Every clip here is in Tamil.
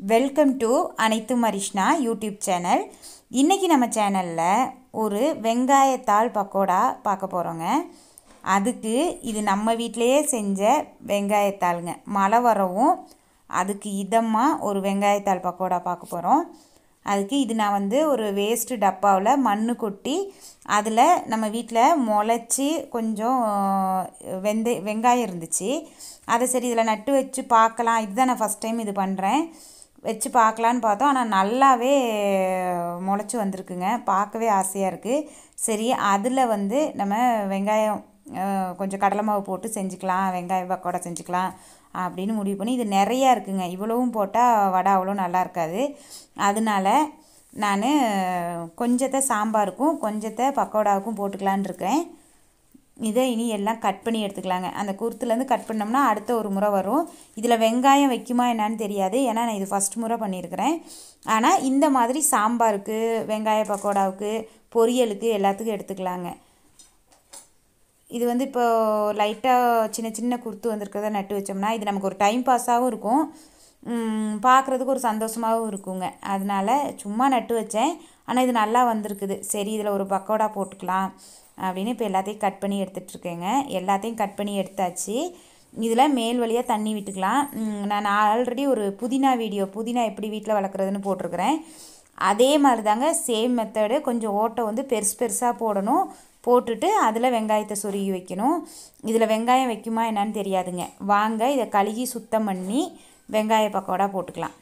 வெல்கம் டு அனைத்து மரிஷ்னா யூடியூப் சேனல் இன்றைக்கி நம்ம சேனலில் ஒரு வெங்காயத்தாள் பக்கோடா பார்க்க போகிறோங்க அதுக்கு இது நம்ம வீட்டிலையே செஞ்ச வெங்காயத்தாளுங்க மழை வரவும் அதுக்கு இதமாக ஒரு வெங்காயத்தாள் பக்கோடா பார்க்க போகிறோம் அதுக்கு இது நான் வந்து ஒரு வேஸ்ட்டு டப்பாவில் மண் கொட்டி அதில் நம்ம வீட்டில் முளைச்சி கொஞ்சம் வெந்தய வெங்காயம் இருந்துச்சு அதை சரி இதில் நட்டு வச்சு பார்க்கலாம் இதுதான் நான் ஃபஸ்ட் டைம் இது பண்ணுறேன் வச்சு பார்க்கலான்னு பார்த்தோம் ஆனால் நல்லாவே முளைச்சி வந்திருக்குங்க பார்க்கவே ஆசையாக இருக்குது சரி அதில் வந்து நம்ம வெங்காயம் அஹ், கொஞ்சம் கடலை மாவு போட்டு செஞ்சுக்கலாம் வெங்காய பக்கோடா செஞ்சுக்கலாம் அப்படின்னு முடிவு பண்ணி இது நிறையா இருக்குங்க இவ்வளவும் போட்டால் வடை அவ்வளோ நல்லா இருக்காது அதனால நான் கொஞ்சத்தை சாம்பாருக்கும் கொஞ்சத்தை பக்கோடாவுக்கும் போட்டுக்கலான்னு இருக்கேன் இதை இனி எல்லாம் கட் பண்ணி எடுத்துக்கலாங்க அந்த குருத்துலேருந்து கட் பண்ணோம்னா அடுத்த ஒரு முறை வரும் இதில் வெங்காயம் வைக்குமா என்னன்னு தெரியாது ஏன்னா நான் இது ஃபஸ்ட் முறை பண்ணியிருக்கிறேன் ஆனால் இந்த மாதிரி சாம்பாருக்கு வெங்காய பக்கோடாவுக்கு பொரியலுக்கு எல்லாத்துக்கும் எடுத்துக்கலாங்க இது வந்து இப்போ லைட்டாக சின்ன சின்ன குருத்து வந்திருக்கிறத நட்டு வச்சோம்னா இது நமக்கு ஒரு டைம் பாஸாகவும் இருக்கும் பார்க்குறதுக்கு ஒரு சந்தோஷமாகவும் இருக்குங்க அதனால சும்மா நட்டு வச்சேன் ஆனால் இது நல்லா வந்திருக்குது சரி இதில் ஒரு பக்கோடா போட்டுக்கலாம் அப்படின்னு இப்போ எல்லாத்தையும் கட் பண்ணி எடுத்துட்ருக்கேங்க எல்லாத்தையும் கட் பண்ணி எடுத்தாச்சு இதில் மேல் வழியாக தண்ணி விட்டுக்கலாம் ம், நான் ஆல்ரெடி ஒரு புதினா வீடியோ புதினா எப்படி வீட்டில் வளர்க்குறதுன்னு போட்டிருக்கிறேன் அதே மாதிரி தாங்க சேம் மெத்தடு கொஞ்சம் ஓட்டை வந்து பெருசு பெருசாக போடணும் போட்டுட்டு அதில் வெங்காயத்தை சொருகி வைக்கணும் இதில் வெங்காயம் வைக்குமா என்னன்னு தெரியாதுங்க வாங்க இதை கழுகி சுத்தம் பண்ணி வெங்காய பக்கோடா போட்டுக்கலாம்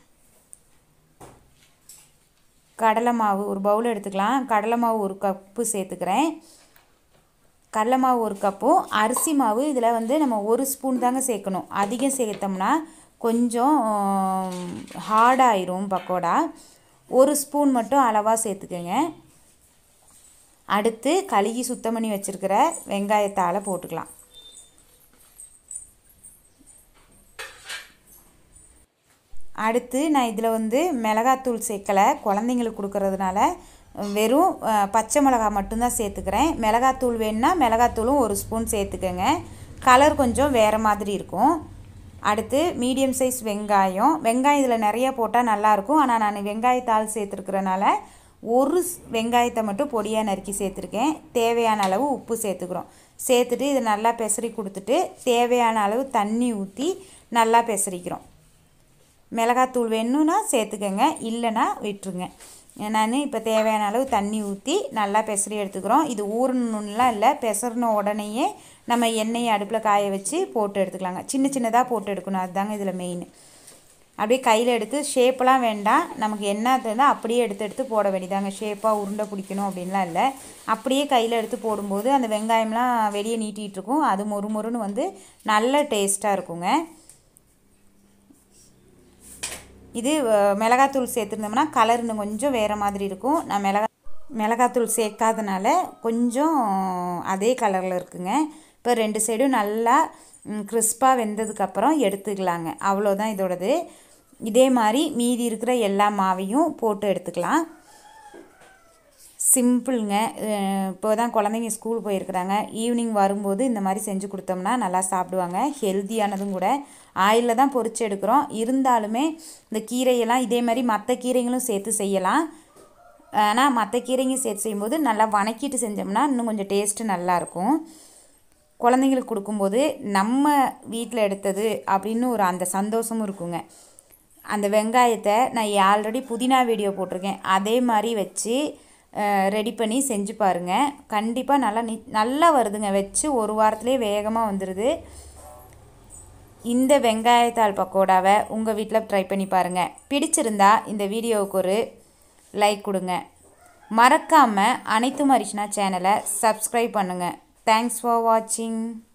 கடலை மாவு ஒரு பவுல் எடுத்துக்கலாம் கடலை மாவு ஒரு கப்பு சேர்த்துக்கிறேன் கடலை மாவு ஒரு கப்பும் அரிசி மாவு இதில் வந்து நம்ம ஒரு ஸ்பூன் தாங்க சேர்க்கணும் அதிகம் சேர்த்தோம்னா கொஞ்சம் ஹார்டாயிரும் பக்கோடா ஒரு ஸ்பூன் மட்டும் அளவாக சேர்த்துக்கோங்க அடுத்து கழுகி சுத்தம் பண்ணி வச்சுருக்கிற வெங்காயத்தால் போட்டுக்கலாம் அடுத்து நான் இதில் வந்து மிளகாத்தூள் சேர்க்கலை குழந்தைங்களுக்கு கொடுக்கறதுனால வெறும் அஹ், பச்சை மிளகாய் மட்டும்தான் சேர்த்துக்கிறேன் மிளகாத்தூள் வேணுன்னா மிளகாத்தூளும் ஒரு ஸ்பூன் சேர்த்துக்கோங்க கலர் கொஞ்சம் வேறு மாதிரி இருக்கும் அடுத்து மீடியம் சைஸ் வெங்காயம் வெங்காயம் இதில் நிறைய போட்டால் நல்லாயிருக்கும் ஆனால் நான் வெங்காயத்தாள் சேர்த்துருக்கிறனால ஒரு ஸ்- வெங்காயத்தை மட்டும் பொடியாக நறுக்கி சேர்த்துருக்கேன் தேவையான அளவு உப்பு சேர்த்துக்கிறோம் சேர்த்துட்டு இதை நல்லா பெசரி கொடுத்துட்டு தேவையான அளவு தண்ணி ஊற்றி நல்லா பெசரிக்கிறோம் மிளகாத்தூள் வேணும்னா சேர்த்துக்கோங்க இல்லைன்னா விட்டுருங்க நான் இப்போ தேவையான அளவு தண்ணி ஊற்றி நல்லா பெசரி எடுத்துக்கிறோம் இது ஊறணும்லாம் இல்லை பெசறின உடனேயே நம்ம எண்ணெயை அடுப்பில் காய வச்சு போட்டு எடுத்துக்கலாங்க சின்ன சின்னதாக போட்டு எடுக்கணும் அதுதாங்க இதில் மெயின் அப்படியே கையில் எடுத்து ஷேப்பெல்லாம் வேண்டாம் நமக்கு என்ன இருந்தால் அப்படியே எடுத்து எடுத்து போட வேண்டியதாங்க ஷேப்பாக உருண்டை பிடிக்கணும் அப்படின்லாம் இல்லை அப்படியே கையில் எடுத்து போடும்போது அந்த வெங்காயம்லாம் வெளியே நீட்டிகிட்டு இருக்கும் அது மொறு மொறுன்னு வந்து நல்ல டேஸ்ட்டாக இருக்குங்க இது அஹ், மிளகாத்தூள் சேர்த்துருந்தோம்னா கலர் இன்னும் கொஞ்சம் வேறு மாதிரி இருக்கும் நான் மிளகா மிளகாத்தூள் சேர்க்காதனால கொஞ்சம் அதே கலரில் இருக்குங்க இப்போ ரெண்டு சைடும் நல்லா கிறிஸ்பாக வெந்ததுக்கப்புறம் எடுத்துக்கலாங்க அவ்வளோதான் இதோடது இதே மாதிரி மீதி இருக்கிற எல்லா மாவையும் போட்டு எடுத்துக்கலாம் சிம்பிளுங்க இப்போ தான் குழந்தைங்க ஸ்கூல் போயிருக்கிறாங்க ஈவினிங் வரும்போது இந்த மாதிரி செஞ்சு கொடுத்தோம்னா நல்லா சாப்பிடுவாங்க ஹெல்த்தியானதும் கூட ஆயிலில் தான் பொரிச்சு எடுக்கிறோம் இருந்தாலுமே இந்த கீரையெல்லாம் இதே மாதிரி மற்ற கீரைகளும் சேர்த்து செய்யலாம் ஆனால் மற்ற கீரையும் சேர்த்து செய்யும்போது நல்லா வணக்கிட்டு செஞ்சோம்னா இன்னும் கொஞ்சம் டேஸ்ட்டு நல்லாயிருக்கும் குழந்தைங்களுக்கு கொடுக்கும்போது நம்ம வீட்டில் எடுத்தது அப்படின்னு ஒரு அந்த சந்தோஷமும் இருக்குங்க அந்த வெங்காயத்தை நான் ஆல்ரெடி புதினா வீடியோ போட்டிருக்கேன் அதே மாதிரி வச்சு ரெடி பண்ணி செஞ்சு பாருங்கள் கண்டிப்பாக நல்லா நி நல்லா வருதுங்க வச்சு ஒரு வாரத்துலேயே வேகமாக வந்துடுது இந்த வெங்காயத்தாள் பக்கோடாவை உங்கள் வீட்டில் ட்ரை பண்ணி பாருங்கள் பிடிச்சிருந்தா இந்த வீடியோவுக்கு ஒரு லைக் கொடுங்க மறக்காமல் அனைத்து மரிஷ்னா சேனலை சப்ஸ்கிரைப் பண்ணுங்கள் தேங்க்ஸ் ஃபார் வாட்சிங்